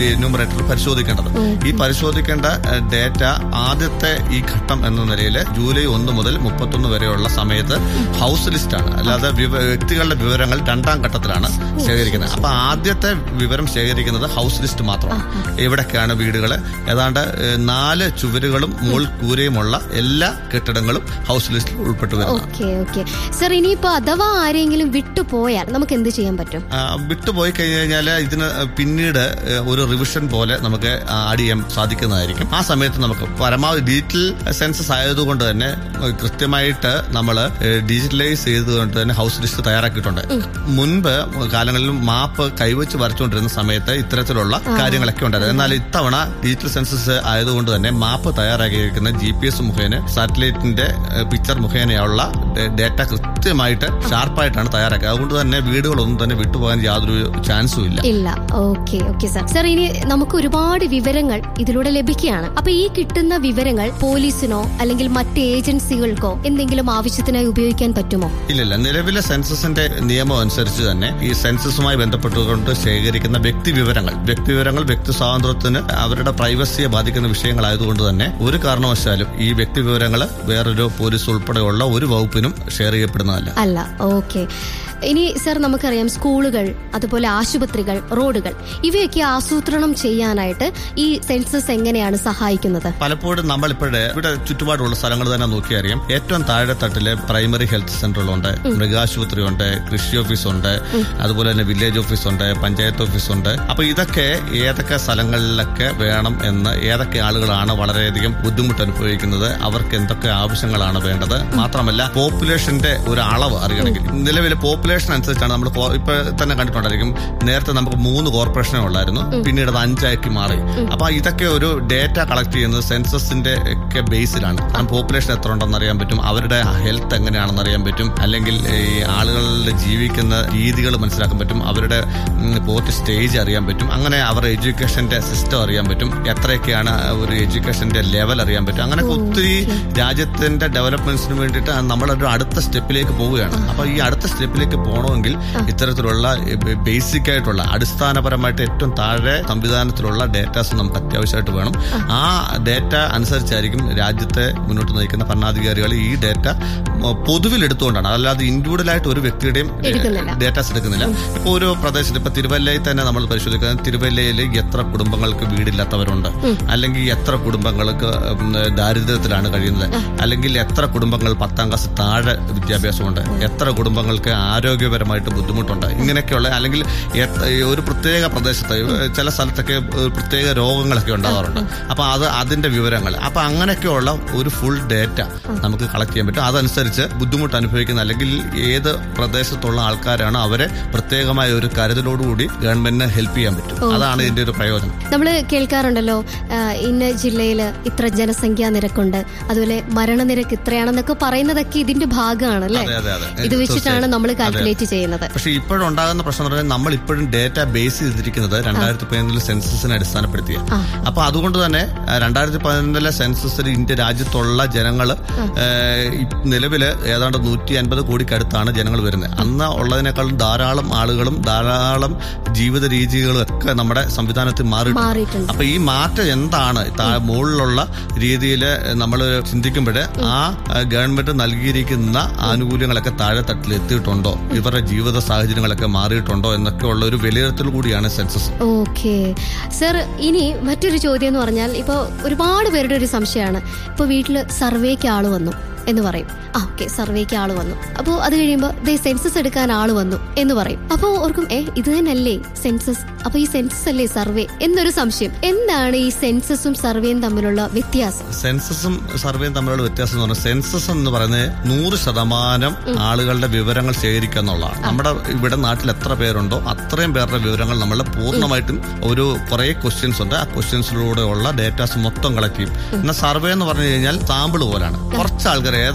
Enumerator പരിശോധിക്കേണ്ടത് ഈ പരിശോധിക്കേണ്ട ഡേറ്റ ആദ്യത്തെ ഈ ഘട്ടം എന്ന നിലയിൽ ജൂലൈ ഒന്ന് മുതൽ മുപ്പത്തൊന്ന് വരെയുള്ള സമയത്ത് ഹൗസ് ലിസ്റ്റ് ആണ് അല്ലാതെ വിവ- വ്യക്തികളുടെ വിവരങ്ങൾ രണ്ടാം ഘട്ടത്തിലാണ് ശേഖരിക്കുന്നത് അപ്പൊ ആദ്യത്തെ വിവരം ശേഖരിക്കുന്നത് ഹൗസ് ലിസ്റ്റ് മാത്രമാണ് എവിടൊക്കെയാണ് വീടുകൾ ഏതാണ്ട് ഏഹ്, നാല് ചുവരുകളും മുകൾ കൂരയുമുള്ള എല്ലാ കെട്ടിടങ്ങളും ഹൗസ് ലിസ്റ്റിൽ ഉൾപ്പെട്ടു വരുന്നത് ഓക്കെ ഓക്കെ സർ ഇനിയിപ്പോ അഥവാ ആരെങ്കിലും വിട്ടുപോയാൽ നമുക്ക് എന്ത് ചെയ്യാൻ പറ്റും ആ, വിട്ടുപോയി കഴിഞ്ഞു കഴിഞ്ഞാൽ ഇതിന് പിന്നീട് ഏഹ്, ഒരു റിവിഷൻ പോലെ നമുക്ക് ആഡ് ചെയ്യാൻ സാധിക്കുന്നതായിരിക്കും ആ സമയത്ത് നമുക്ക് പരമാവധി ഡിജിറ്റൽ സെൻസസ് ആയതുകൊണ്ട് തന്നെ ഏഹ്, കൃത്യമായിട്ട് നമ്മൾ ഡിജിറ്റലൈസ് ചെയ്തുകൊണ്ട് തന്നെ ഹൗസ് ലിസ്റ്റ് തയ്യാറാക്കിയിട്ടുണ്ട് മുൻപ് കാലങ്ങളിൽ മാപ്പ് കൈവച്ച് വരച്ചുകൊണ്ടിരുന്ന സമയത്ത് ഇത്തരത്തിലുള്ള കാര്യങ്ങളൊക്കെ ഉണ്ടായിരുന്നു എന്നാൽ ഇത്തവണ ഡിജിറ്റൽ സെൻസസ് ആയതുകൊണ്ട് തന്നെ മാപ്പ് തയ്യാറാക്കിയിരിക്കുന്ന ജി പി എസ് മുഖേന സാറ്റലൈറ്റിന്റെ പിക്ചർ മുഖേനയുള്ള ഡേറ്റ കൃത്യമായിട്ട് ഷാർപ്പായിട്ടാണ് തയ്യാറാക്കിയത് അതുകൊണ്ട് തന്നെ വീടുകളൊന്നും തന്നെ വിട്ടുപോകാൻ യാതൊരു ചാൻസും ഇല്ല ഇല്ല ഓക്കെ ഓക്കെ സർ സർ ഇനി നമുക്ക് ഒരുപാട് വിവരങ്ങൾ ഇതിലൂടെ ലഭിക്കുകയാണ് അപ്പൊ ഈ കിട്ടുന്ന വിവരങ്ങൾ പോലീസിനോ അല്ലെങ്കിൽ മറ്റ് ഏജൻസികൾക്കോ എന്തെങ്കിലും ആവശ്യത്തിനായി ഉപയോഗിക്കാൻ പറ്റുമോ ഇല്ലില്ല നിലവിലെ സെൻസസിന്റെ നിയമം അനുസരിച്ച് തന്നെ ഈ സെൻസസുമായി ബന്ധപ്പെട്ടുകൊണ്ട് ശേഖരിക്കുന്ന വ്യക്തി വിവരങ്ങൾ വ്യക്തി വിവരങ്ങൾ വ്യക്തി സ്വാതന്ത്ര്യത്തിന് അവരുടെ പ്രൈവസിയെ ബാധിക്കുന്ന വിഷയങ്ങളായതുകൊണ്ട് തന്നെ ഒരു കാരണവശാലും ഈ വ്യക്തി വിവരങ്ങൾ വേറൊരു പോലീസ് ഉൾപ്പെടെയുള്ള ഒരു വകുപ്പിനും ഷെയർ ചെയ്യപ്പെടുന്നതല്ല അല്ല ഓക്കെ ഇനി സർ നമുക്കറിയാം സ്കൂളുകൾ അതുപോലെ ആശുപത്രികൾ റോഡുകൾ ഇവയൊക്കെ ആസൂത്രണം ചെയ്യാനായിട്ട് ഈ സെൻസസ് എങ്ങനെയാണ് സഹായിക്കുന്നത് പലപ്പോഴും നമ്മളിപ്പോഴേ ഇവിടെ ചുറ്റുപാടുള്ള സ്ഥലങ്ങൾ തന്നെ നോക്കി അറിയാം ഏറ്റവും താഴെ തട്ടില് പ്രൈമറി ഹെൽത്ത് സെന്ററുകളുണ്ട് മൃഗാശുപത്രി ഉണ്ട് കൃഷി ഓഫീസുണ്ട് അതുപോലെ തന്നെ വില്ലേജ് ഓഫീസുണ്ട് പഞ്ചായത്ത് ഓഫീസുണ്ട് അപ്പൊ ഇതൊക്കെ ഏതൊക്കെ സ്ഥലങ്ങളിലൊക്കെ വേണം എന്ന് ഏതൊക്കെ ആളുകളാണ് വളരെയധികം ബുദ്ധിമുട്ട് അനുഭവിക്കുന്നത് അവർക്ക് എന്തൊക്കെ ആവശ്യങ്ങളാണ് വേണ്ടത് മാത്രമല്ല പോപ്പുലേഷന്റെ ഒരു അളവ് അറിയണമെങ്കിൽ നിലവിലെ പോപ്പുലേഷൻ അനുസരിച്ചാണ് നമ്മൾ ഇപ്പൊ തന്നെ കണ്ടിട്ടുണ്ടായിരിക്കും നേരത്തെ നമുക്ക് മൂന്ന് കോർപ്പറേഷനേ ഉള്ളായിരുന്നു പിന്നീട് അത് അഞ്ചാക്കി മാറി അപ്പൊ ഇതൊക്കെ ഒരു ഡേറ്റ കളക്ട് ചെയ്യുന്നത് സെൻസസിന്റെ ഒക്കെ ബേസിലാണ് കാരണം പോപ്പുലേഷൻ എത്ര ഉണ്ടെന്ന് അറിയാൻ പറ്റും അവരുടെ ഹെൽത്ത് എങ്ങനെയാണെന്ന് അറിയാൻ പറ്റും അല്ലെങ്കിൽ ഈ ആളുകളുടെ ജീവിക്കുന്ന രീതികൾ മനസ്സിലാക്കാൻ പറ്റും അവരുടെ പോത്ത് സ്റ്റേജ് അറിയാൻ പറ്റും അങ്ങനെ അവരുടെ എഡ്യൂക്കേഷന്റെ സിസ്റ്റം അറിയാൻ പറ്റും എത്രയൊക്കെയാണ് ഒരു എഡ്യൂക്കേഷന്റെ ലെവൽ അറിയാൻ പറ്റും അങ്ങനെ ഒത്തിരി രാജ്യത്തിന്റെ ഡെവലപ്മെന്റ്സിന് വേണ്ടിയിട്ട് നമ്മളൊരു അടുത്ത സ്റ്റെപ്പിലേക്ക് പോവുകയാണ് അപ്പൊ ഈ അടുത്ത സ്റ്റെപ്പിലേക്ക് പോകണമെങ്കിൽ ഇത്തരത്തിലുള്ള ബേസിക് ആയിട്ടുള്ള അടിസ്ഥാനപരമായിട്ട് ഏറ്റവും താഴെ സംവിധാനത്തിലുള്ള ഡേറ്റാസ് നമുക്ക് അത്യാവശ്യമായിട്ട് വേണം ആ ഡേറ്റ അനുസരിച്ചായിരിക്കും രാജ്യത്തെ മുന്നോട്ട് നയിക്കുന്ന ഭരണാധികാരികൾ ഈ ഡേറ്റ പൊതുവിൽ എടുത്തുകൊണ്ടാണ് അല്ലാതെ ഇൻഡിവിജ്വലായിട്ട് ഒരു വ്യക്തിയുടെയും എടുക്കുന്നില്ല. ഡേറ്റാസ് എടുക്കുന്നില്ല ഇപ്പൊ ഒരു പ്രദേശത്ത് ഇപ്പൊ തിരുവല്ലയിൽ തന്നെ നമ്മൾ പരിശോധിക്കുന്നത് തിരുവല്ലയിൽ എത്ര കുടുംബങ്ങൾക്ക് വീടില്ലാത്തവരുണ്ട് അല്ലെങ്കിൽ എത്ര കുടുംബങ്ങൾക്ക് ഉം, ദാരിദ്ര്യത്തിലാണ് കഴിയുന്നത് അല്ലെങ്കിൽ എത്ര കുടുംബങ്ങൾ പത്താം ക്ലാസ് താഴെ വിദ്യാഭ്യാസമുണ്ട് എത്ര കുടുംബങ്ങൾക്ക് ആരോഗ്യപരമായിട്ട് ബുദ്ധിമുട്ടുണ്ട് ഇങ്ങനെയൊക്കെയുള്ള അല്ലെങ്കിൽ എത്ര- ഒരു പ്രത്യേക പ്രദേശത്ത് ചില സ്ഥലത്തൊക്കെ ഒരു പ്രത്യേക രോഗങ്ങളൊക്കെ ഉണ്ടാകാറുണ്ട് അപ്പൊ അത് അതിന്റെ വിവരങ്ങൾ അപ്പൊ അങ്ങനെയൊക്കെയുള്ള ഒരു ഫുൾ ഡേറ്റ നമുക്ക് കളക്ട് ചെയ്യാൻ പറ്റും അതനുസരിച്ച് ബുദ്ധിമുട്ട് അനുഭവിക്കുന്ന അല്ലെങ്കിൽ ഏത് പ്രദേശത്തുള്ള ആൾക്കാരാണ് അവരെ പ്രത്യേകമായ ഒരു കരുതലോടുകൂടി ഗവൺമെന്റിന് ഹെൽപ്പ് ചെയ്യാൻ പറ്റും അതാണ് ഇതിന്റെ ഒരു പ്രയോജനം നമ്മൾ കേൾക്കാറുണ്ടല്ലോ ആ, ഇന്ന ജില്ലയിൽ ഇത്ര ജനസംഖ്യാ നിരക്കുണ്ട് അതുപോലെ മരണനിരക്ക് ഇത്രയാണെന്നൊക്കെ പറയുന്നതൊക്കെ ഇതിന്റെ ഭാഗമാണ് അല്ലേ അതെ അതെ അതെ ഇത് വെച്ചിട്ടാണ് നമ്മൾ കാൽക്കുലേറ്റ് ചെയ്യുന്നത് പക്ഷെ ഇപ്പോഴുണ്ടാകുന്ന പ്രശ്നം എന്ന് പറഞ്ഞാൽ നമ്മൾ ഇപ്പോഴും ഡേറ്റ ബേസ് ചെയ്തിരിക്കുന്നത് രണ്ടായിരത്തി പതിനൊന്നിലെ സെൻസസിനെ അടിസ്ഥാനപ്പെടുത്തിയ അപ്പൊ അതുകൊണ്ട് തന്നെ രണ്ടായിരത്തി പതിനൊന്നിലെ സെൻസസിൽ ഇന്ത്യ രാജ്യത്തുള്ള ജനങ്ങള് ഏഹ്, നിലവില് ഏതാണ്ട് നൂറ്റി അൻപത് കോടിക്കടുത്താണ് ജനങ്ങൾ വരുന്നത് അന്ന് ഉള്ളതിനേക്കാളും ധാരാളം ആളുകളും ധാരാളം ജീവിത രീതികളും ഒക്കെ നമ്മുടെ സംവിധാനത്തിൽ മാറിയിട്ടുണ്ട് മാറിയിട്ടുണ്ട് അപ്പൊ ഈ മാറ്റം എന്താണ് താ- മുകളിലുള്ള രീതിയിൽ നമ്മൾ ചിന്തിക്കുമ്പോൾ ആ ആ, ഗവൺമെന്റ് നൽകിയിരിക്കുന്ന ആനുകൂല്യങ്ങളൊക്കെ താഴെ തട്ടിൽ എത്തിയിട്ടുണ്ടോ ഇവരുടെ ജീവിത സാഹചര്യങ്ങളൊക്കെ മാറിയിട്ടുണ്ടോ എന്നൊക്കെ ഉള്ള ഒരു വിലയിരുത്തൽ കൂടിയാണ് സെൻസസ് ഓക്കെ സർ ഇനി മറ്റൊരു ചോദ്യം എന്ന് പറഞ്ഞാൽ ഇപ്പോൾ ഒരുപാട് പേരുടെ ഒരു സംശയമാണ് ഇപ്പോൾ വീട്ടിൽ സർവേക്ക് ആള് വന്നു എന്ന് പറയും ആ ഓക്കെ സർവേക്ക് ആള് വന്നു അപ്പോൾ അത് കഴിയുമ്പോൾ ദേ സെൻസസ് എടുക്കാൻ ആള് വന്നു എന്ന് പറയും അപ്പോൾ ഓർക്കും ഏ ഇത് തന്നെയല്ലേ സെൻസസ് അപ്പൊ ഈ സെൻസസ് അല്ലേ സർവേ എന്നൊരു സംശയം എന്താണ് ഈ സെൻസസും സർവേയും തമ്മിലുള്ള വ്യത്യാസം സെൻസസും സർവേയും തമ്മിലുള്ള വ്യത്യാസം എന്ന് പറഞ്ഞാൽ സെൻസസ് എന്ന് പറയുന്നത് നൂറ് ശതമാനം ആളുകളുടെ വിവരങ്ങൾ ശേഖരിക്കുക എന്നുള്ളതാണ് നമ്മുടെ ഇവിടെ നാട്ടിൽ എത്ര പേരുണ്ടോ അത്രയും പേരുടെ വിവരങ്ങൾ നമ്മൾ പൂർണ്ണമായിട്ടും ഒരു കുറെ ക്വസ്റ്റ്യൻസ് ഉണ്ട് ആ ക്വസ്റ്റ്യൻസിലൂടെ ഉള്ള ഡേറ്റാസ് മൊത്തം കളക്ട് ചെയ്യും എന്നാൽ സർവേ എന്ന് പറഞ്ഞു കഴിഞ്ഞാൽ സാമ്പിൾ പോലാണ് കുറച്ച് ആൾക്കാർ ഏതാണോ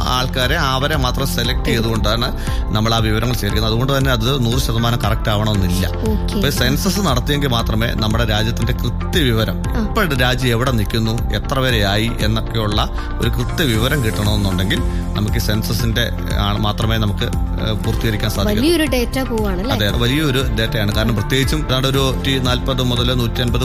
ആൾക്കാരെ അവരെ മാത്രം സെലക്ട് ചെയ്തുകൊണ്ടാണ് നമ്മൾ ആ വിവരങ്ങൾ ശേഖരിക്കുന്നത് അതുകൊണ്ട് തന്നെ അത് നൂറ് ശതമാനം കറക്റ്റ് ആവണമെന്നില്ല ഓക്കെ ഇപ്പൊ സെൻസസ് നടത്തിയെങ്കിൽ മാത്രമേ നമ്മുടെ രാജ്യത്തിന്റെ കൃത്യവിവരം ഇപ്പോഴത്തെ രാജ്യം എവിടെ നിൽക്കുന്നു എത്ര വരെയായി എന്നൊക്കെയുള്ള ഒരു കൃത്യവിവരം കിട്ടണമെന്നുണ്ടെങ്കിൽ നമുക്ക് ഈ സെൻസസിന്റെ ആണ് മാത്രമേ നമുക്ക് ഏഹ്, പൂർത്തീകരിക്കാൻ സാധിക്കൂ വലിയൊരു ഡേറ്റ പോവാണ് അല്ലേ അതെ വലിയൊരു ഡേറ്റയാണ് കാരണം പ്രത്യേകിച്ചും ഏതാണ്ട് ഒരു നൂറ്റി നാൽപ്പത് മുതൽ നൂറ്റി അൻപത്